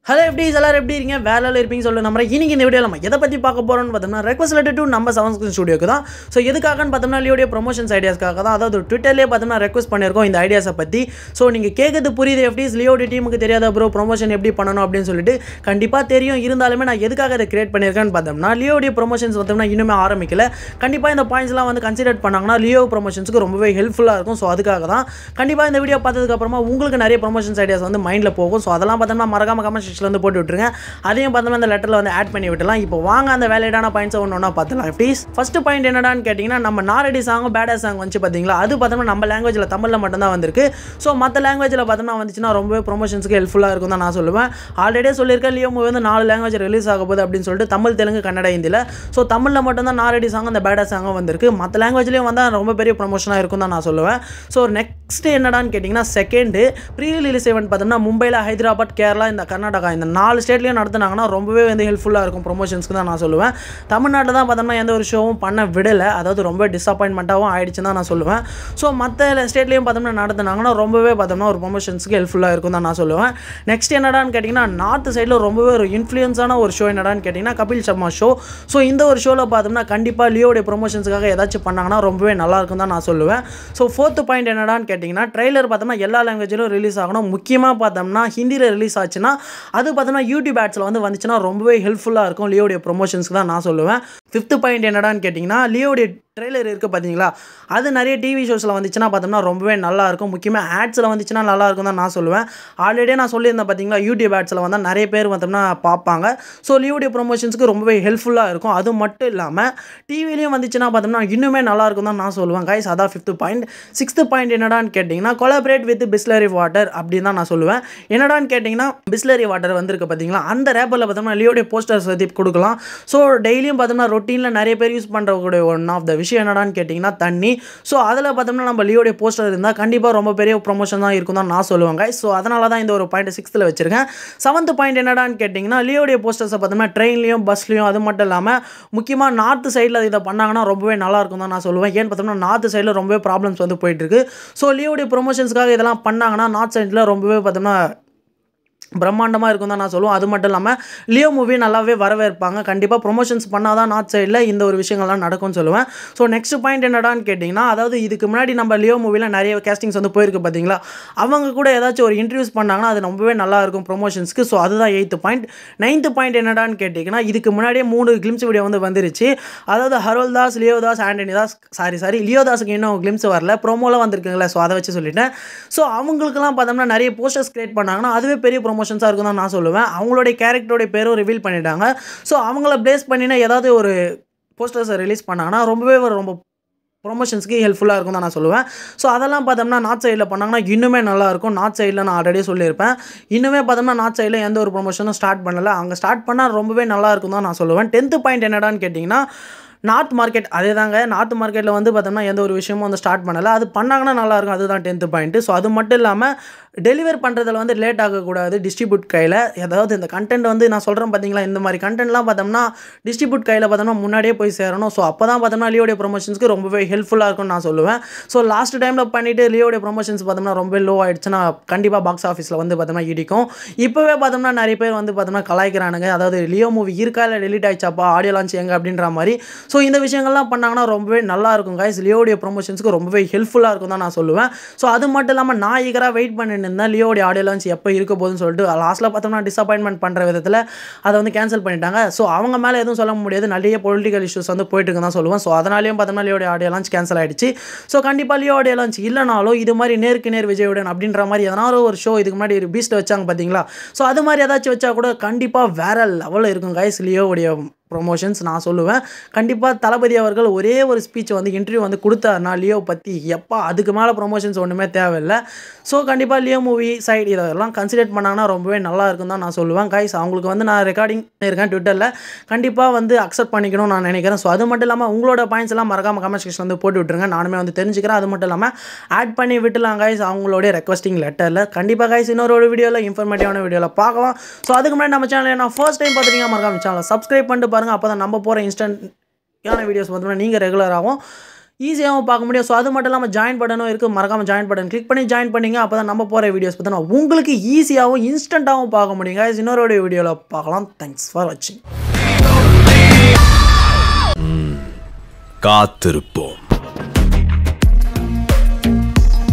Hello எப்படி எல்லாரும் எப்படி இருக்கீங்க வேலையில் இருப்பீங்க சொல்லி நம்ம இன்னைக்கு இந்த வீடியோ நம்ம எதை பற்றி பார்க்க போகிறோம்னு பார்த்தோம்னா ரெக்வஸ்ட் லெட்டர் டு நம்ம செவன் ஸ்கிரீன் ஸ்டுடியோக்கு தான் ஸோ எதுக்காகன்னு பார்த்தோம்னா லியோடைய ப்ரொமோஷன்ஸ் ஐடியாஸ்க்காக தான் அதாவது ட்விட்டர்லேயே பார்த்தோம்னா ரெக்வஸ்ட் பண்ணியிருக்கோம் இந்த ஐடியாஸை பற்றி ஸோ நீங்கள் கேட்கறது புரியுது எப்படி லியோடைய டீமுக்கு தெரியாத ப்ரோ ப்ரொமோஷன் எப்படி பண்ணணும் அப்படின்னு சொல்லிட்டு கண்டிப்பாக தெரியும் இருந்தாலுமே நான் எதுக்காக அதை கிரியேட் பண்ணியிருக்கேன்னு பார்த்தோம்னா லியோடைய ப்ரொமோஷன்ஸ் பார்த்தோம்னா இன்னுமே ஆரம்பிக்கல கண்டிப்பாக இந்த பாயிண்ட்ஸ்லாம் வந்து கன்சிடர் பண்ணாங்கன்னா லியோ ப்ரொமோஷன்ஸ்க்கு ரொம்பவே ஹெல்ப்ஃபுல்லாக இருக்கும் ஸோ அதுக்காக தான் கண்டிப்பாக இந்த வீடியோ பார்த்ததுக்கப்புறமா உங்களுக்கு நிறைய ப்ரொமோஷன்ஸ் ஐடியாஸ் வந்து மைண்டில் போகும் ஸோ அதெல்லாம் பார்த்தோம்னா மறக்காம கமெண்ட் செக்ஷனில் வந்து போட்டு விட்டுருங்க அதையும் பார்த்தோம்னா அந்த லெட்டரில் வந்து ஆட் பண்ணி விட்டுலாம் இப்போ வாங்க அந்த வேலையிடான பாயிண்ட்ஸை ஒன்று ஒன்றா பார்த்துலாம் ப்ளீஸ் ஃபஸ்ட்டு பாயிண்ட் என்னடான்னு கேட்டிங்கன்னா நம்ம நாரடி சாங்கும் பேடா சாங் வந்து பார்த்தீங்களா அது பார்த்தோம்னா நம்ம லாங்குவேஜில் தமிழில் மட்டும்தான் வந்திருக்கு ஸோ மற்ற லாங்குவேஜில் பார்த்தோம்னா வந்துச்சுன்னா ரொம்பவே ப்ரொமோஷன்ஸ்க்கு ஹெல்ப்ஃபுல்லாக இருக்கும் தான் நான் சொல்லுவேன் ஆல்ரெடியே சொல்லியிருக்கேன் லியோ மூவி வந்து நாலு லாங்குவேஜ் ரிலீஸ் ஆக போகுது அப்படின்னு சொல்லிட்டு தமிழ் தெலுங்கு கன்னட ஹிந்தியில் ஸோ தமிழில் மட்டும்தான் நாரடி சாங் அந்த பேடா சாங்கும் வந்திருக்கு மற்ற லாங்குவேஜ்லேயும் வந்தால் ரொம்ப பெரிய ப்ரொமோஷனாக இருக்கும் தான் நான் சொல்லுவேன் ஸோ நெக்ஸ்ட் என்னடான்னு கேட்டிங்கன்னா செகண்டு ப்ரீ ரிலீஸ் ஈவெண்ட் பார்த்தோம்னா மும்பையில் ஹைதராபாத் கேரளா இந்த கர்நாடகா இந்த நாலு ஸ்டேட்லேயும் நடத்துனாங்கன்னா ரொம்பவே வந்து ஹெல்ப்ஃபுல்லாக இருக்கும் ப்ரொமோஷன்ஸ்க்கு தான் நான் சொல்லுவேன் தமிழ்நாட்டில் தான் பார்த்தோம்னா எந்த ஒரு ஷோவும் பண்ண விடலை அதாவது ரொம்ப டிசப்பாயின்மெண்ட்டாகவும் ஆயிடுச்சுன்னு தான் நான் சொல்லுவேன் ஸோ மற்ற ஸ்டேட்லேயும் பார்த்தோம்னா நடத்துனாங்கன்னா ரொம்பவே பார்த்தோம்னா ஒரு ப்ரொமோஷன்ஸ்க்கு ஹெல்ப்ஃபுல்லாக இருக்கும் தான் நான் சொல்லுவேன் நெக்ஸ்ட் என்னடான்னு கேட்டிங்கன்னா நார்த் சைடில் ரொம்பவே ஒரு இன்ஃப்ளூயன்ஸான ஒரு ஷோ என்னடான்னு கேட்டிங்கன்னா கபில் சர்மா ஷோ ஸோ இந்த ஒரு ஷோவில் பார்த்தோம்னா கண்டிப்பாக லியோடைய ப்ரொமோஷன்ஸுக்காக ஏதாச்சும் பண்ணாங்கன்னா ரொம்பவே நல்லா இருக்கும் தான் நான் சொல்லுவேன் ஸோ ஃபோர்த்து பாயிண்ட் என்னடான்னு கேட்டிங்கன்னா ட்ரெய்லர் பார்த்தோம்னா எல்லா லாங்குவேஜிலும் ரிலீஸ் ஆகணும் முக்கியமாக பார்த்தோம்னா ஹிந்தியில் ரிலீஸ் ஆச்சுன்னா அது பார்த்தோம்னா யூடியூப் ஆட்ஸில் வந்து வந்துச்சுன்னா ரொம்பவே ஹெல்ப்ஃபுல்லாக இருக்கும் லியோடைய ப்ரொமோஷன்ஸ்க்கு தான் நான் சொல்லுவேன் ஃபிஃப்த்து பாயிண்ட் என்னடான்னு கேட்டிங்கன்னா லியோடைய ட்ரெய்லர் இருக்குது பார்த்தீங்களா அது நிறைய டிவி ஷோஸில் வந்துச்சுன்னா பார்த்தோம்னா ரொம்பவே நல்லா இருக்கும் முக்கியமாக ஆட்ஸில் வந்துச்சுன்னா நல்லா இருக்கும் தான் நான் சொல்லுவேன் ஆல்ரெடியே நான் சொல்லியிருந்தேன் பார்த்தீங்களா யூடியூப் ஆட்ஸில் வந்தால் நிறைய பேர் பார்த்தோம்னா பார்ப்பாங்க ஸோ லியோடைய ப்ரொமோஷன்ஸ்க்கு ரொம்பவே ஹெல்ப்ஃபுல்லாக இருக்கும் அது மட்டும் இல்லாமல் டிவிலையும் வந்துச்சுன்னா பார்த்தோம்னா இன்னுமே நல்லா இருக்கும் தான் நான் சொல்லுவேன் கைஸ் அதான் ஃபிஃப்த்து பாயிண்ட் சிக்ஸ்த்து பாயிண்ட் என்னடான்னு கேட்டிங்கன்னா கொலாபரேட் வித் பிஸ்லரி வாட்டர் அப்படின்னு தான் நான் சொல்லுவேன் என்னடான்னு கேட்டிங்கன்னா பிஸ்லரி வாட்டர் வந்திருக்கு பார்த்தீங்களா அந்த ரேப்பரில் பார்த்தோம்னா லியோடைய போஸ்டர்ஸ் வந்து கொடுக்கலாம் ஸோ டெய்லியும் பார்த்தோம்னா ரொட்டீனில் நிறைய பேர் யூஸ் பண்ணுறக்கூடிய ஒன் ஆஃப் த விஷயம் என்னடான்னு கேட்டிங்கன்னா தண்ணி ஸோ அதில் பார்த்தோம்னா நம்ம லியோடைய போஸ்டர் இருந்தால் கண்டிப்பாக ரொம்ப பெரிய ப்ரொமோஷன் தான் இருக்கும் தான் நான் சொல்லுவேன் guys. ஸோ அதனால தான் இந்த ஒரு பாயிண்ட் சிக்ஸ்த்தில் வச்சிருக்கேன் செவன்த் பாயிண்ட் என்னடான்னு கேட்டிங்கன்னா லியோடைய போஸ்டர்ஸை பார்த்தோம்னா ட்ரெயின்லையும் பஸ்லையும் அது மட்டும் இல்லாமல் முக்கியமாக நார்த் சைடில் இதை பண்ணாங்கன்னா ரொம்பவே நல்லா இருக்கும் தான் நான் சொல்லுவேன் ஏன்னு பார்த்தோம்னா நார்த் சைடில் ரொம்பவே ப்ராப்ளம்ஸ் வந்து போயிட்டுருக்கு ஸோ லியோடைய ப்ரொமோஷன்ஸ்க்காக இதெல்லாம் பண்ணாங்கன்னா நார்த் சைடில் ரொம்பவே பார்த்தோம்னா பிரம்மாண்டமாக இருக்கும் தான் நான் சொல்லுவேன் அது மட்டும் இல்லாமல் லியோ மூவி நல்லாவே வரவேற்பாங்க கண்டிப்பாக ப்ரொமோஷன்ஸ் பண்ணால் தான் நார்த் சைடில் இந்த ஒரு விஷயங்கள்லாம் நடக்கும்னு சொல்லுவேன் ஸோ நெக்ஸ்ட் பாயிண்ட் என்னடான்னு கேட்டிங்கன்னா அதாவது இதுக்கு முன்னாடி நம்ம லியோ மூவியில் நிறைய கேஸ்டிங்ஸ் வந்து போயிருக்கு பார்த்தீங்களா அவங்க கூட ஏதாச்சும் ஒரு இன்டர்வியூஸ் பண்ணாங்கன்னா அது ரொம்பவே நல்லா இருக்கும் ப்ரொமோஷன்ஸ்க்கு ஸோ அதுதான் எயித்து பாயிண்ட் நைன்த்து பாயிண்ட் என்னடான்னு கேட்டிங்கன்னா இதுக்கு முன்னாடியே மூணு கிளிம்ஸ் வீடியோ வந்து வந்துருச்சு அதாவது Harold Das Leo Das Antony Das sorry sorry Leo தாஸுக்கு இன்னும் கிளிம்ஸ் வரல ப்ரோமோவில் வந்திருக்குங்களே ஸோ அதை வச்சு சொல்லிட்டேன் ஸோ அவங்களுக்குலாம் பார்த்தோம்னா நிறைய போஸ்டர்ஸ் கிரியேட் பண்ணாங்கன்னா அதுவே பெரிய ப்ரொமோஷன்ஸாக இருக்கும் தான் நான் சொல்லுவேன் அவங்களுடைய கேரக்டருடைய பேரும் ரிவீல் பண்ணிட்டாங்க ஸோ அவங்கள பேஸ் பண்ணினா ஏதாவது ஒரு போஸ்டர்ஸை ரிலீஸ் பண்ணாங்கன்னா ரொம்பவே ஒரு ரொம்ப ப்ரொமோஷன்ஸ்க்கு ஹெல்ப்ஃபுல்லாக இருக்கும் தான் நான் சொல்லுவேன் ஸோ அதெல்லாம் பார்த்தோம்னா நார்த் சைடில் பண்ணாங்கன்னா இன்னுமே நல்லாயிருக்கும் நார்த் சைடில் நான் ஆல்ரெடி சொல்லியிருப்பேன் இன்னுமே பார்த்தோம்னா நார்த் சைடில் எந்த ஒரு ப்ரொமோஷனும் ஸ்டார்ட் பண்ணலை அங்கே ஸ்டார்ட் பண்ணால் ரொம்பவே நல்லா இருக்கும் தான் நான் சொல்லுவேன் டென்த்து பாயிண்ட் என்னடான்னு கேட்டிங்கன்னா நார்த் மார்க்கெட் அதே தாங்க நார்த் மார்க்கெட்டில் வந்து பார்த்தோம்னா எந்த ஒரு விஷயமும் வந்து ஸ்டார்ட் பண்ணலை அது பண்ணாங்கன்னா நல்லாயிருக்கும் அதுதான் டென்த்து பாயிண்ட்டு ஸோ அது மட்டும் இல்லாமல் டெலிவர் பண்ணுறதுல வந்து லேட் ஆகக்கூடாது டிஸ்ட்ரிபியூட் கையில் ஏதாவது இந்த கண்டென்ட் வந்து நான் சொல்கிறேன் பார்த்தீங்களா இந்த மாதிரி கண்டென்ட்லாம் பார்த்தோம்னா டிஸ்ட்ரிபியூட் கையில் பார்த்தோம்னா முன்னாடியே போய் சேரணும் ஸோ அப்போ தான் பார்த்தோம்னா லியோடைய ப்ரொமோஷன்ஸ்க்கு ரொம்பவே ஹெல்ப்ஃபுல்லாக இருக்கும்னு நான் சொல்லுவேன் ஸோ லாஸ்ட் டைமில் பண்ணிவிட்டு லியோடைய ப்ரொமோஷன்ஸ் பார்த்தோம்னா ரொம்ப லோ ஆயிடுச்சுன்னா கண்டிப்பாக பாக்ஸ் ஆஃபீஸில் வந்து பார்த்தோம்னா இடிக்கும் இப்போவே பார்த்தோம்னா நிறைய பேர் வந்து பார்த்தோம்னா கலாய்க்கிறானுங்க அதாவது லியோ மூவி இருக்கா இல்லை டெலிட் ஆயிடுச்சாப்பா ஆடியோ லான்ச் எங்க அப்படின்ற மாதிரி ஸோ இந்த விஷயங்கள்லாம் பண்ணாங்கன்னா ரொம்பவே நல்லா இருக்கும் guys லியோடைய ப்ரொமோஷன்ஸ்க்கு ரொம்பவே ஹெல்ப்ஃபுல்லாக இருக்கும் தான் நான் சொல்லுவேன் ஸோ அது மட்டும் இல்லாமல் நான் ஈகராக வெயிட் பண்ணிட்டு இருந்தேன் லியோடைய ஆடியோ லான்ச் எப்போ இருக்க போகுதுன்னு சொல்லிட்டு லாஸ்ட்டில் பார்த்தோம்னா டிசப்பாயின்மெண்ட் பண்ணுற விதத்தில் அதை வந்து கேன்சல் பண்ணிட்டாங்க ஸோ அவங்க மேலே எதுவும் சொல்ல முடியாது நிறைய பொலிட்டிக்கல் இஷ்யூஸ் வந்து போயிட்டு இருக்குன்னு தான் சொல்லுவேன் ஸோ அதனாலேயும் பார்த்தோம்னா லியோடைய ஆடியோ லான்ச் கேன்சல் ஆயிடுச்சு ஸோ கண்டிப்பாக லியோ ஆடியோ லான்ச் இல்லைனாலும் இது மாதிரி நேருக்கு நேர் விஜயுடன் அப்படின்ற மாதிரி எதனால ஒரு ஷோ இதுக்கு முன்னாடி ஒரு பீஸ்ட் வச்சாங்க பார்த்தீங்களா ஸோ அது மாதிரி ஏதாச்சும் வச்சா கூட கண்டிப்பாக வேற லெவலில் இருக்கும் கைஸ் லியோவுடைய ப்ரொமோஷன்ஸ் நான் சொல்லுவேன் கண்டிப்பாக தளபதி அவர்கள் ஒரே ஒரு ஸ்பீச் வந்து இன்டர்வியூ வந்து கொடுத்தாருனா லியோ பற்றி எப்போ அதுக்கு மேலே ப்ரொமோஷன்ஸ் ஒன்றுமே தேவையில்லை ஸோ கண்டிப்பாக லியோ மூவி சைடு இதெல்லாம் கன்சிடர் பண்ணாங்கன்னா ரொம்பவே நல்லா இருக்கும் தான் நான் சொல்லுவேன் கைஸ் அவங்களுக்கு வந்து நான் ரெக்கார்டிங் இருக்கேன் ட்விட்டரில் கண்டிப்பாக வந்து அக்செப்ட் பண்ணிக்கணும்னு நான் நினைக்கிறேன் ஸோ அது மட்டும் இல்லாமல் உங்களோட பாயிண்ட்ஸ் எல்லாம் மறக்காம கமெண்ட் செக்ஷன் வந்து போட்டு விட்டுருங்க நானுமே வந்து தெரிஞ்சுக்கிறேன் அது மட்டும் இல்லாமல் ஆட் பண்ணி விட்டுலாம் கைஸ் அவங்களுடைய ரெக்வஸ்டிங் லெட்டரில் கண்டிப்பாக கைஸ் இன்னொரு ஒரு வீடியோவில் இன்ஃபர்மேட்டிவான வீடியோவில் பார்க்கலாம் ஸோ அதுக்கு முன்னாடி நம்ம சேனல் நான் ஃபர்ஸ்ட் டைம் பார்த்துட்டீங்க மறக்காம சேனலை சப்ஸ்கிரைப் பண்ணிட்டு பாருங்கள் அப்போ தான் நம்ம போகிற இன்ஸ்டன்ட் வீடியோஸ் பார்த்தோம்னா நீங்கள் ரெகுலராகவும் ஈஸியாகவும் பார்க்க முடியும் ஸோ அது மட்டும் இல்லாமல் ஜாயின் பட்டனும் இருக்குது மறக்காமல் ஜாயின் பட்டன் கிளிக் பண்ணி ஜாயின் பண்ணிங்க அப்போ தான் நம்ம போகிற வீடியோஸ் பார்த்தோன்னா உங்களுக்கு ஈஸியாகவும் இன்ஸ்டண்ட்டாகவும் பார்க்க முடியும் guys. இன்னொரு வீடியோவில் பார்க்கலாம் தேங்க்ஸ் ஃபார் வாட்சிங் காத்திருப்போம்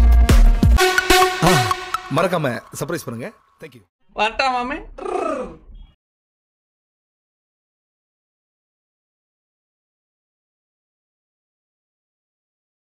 மறக்காம சர்ப்ரைஸ் பண்ணுங்க தேங்க்யூ வரட்டா மாமே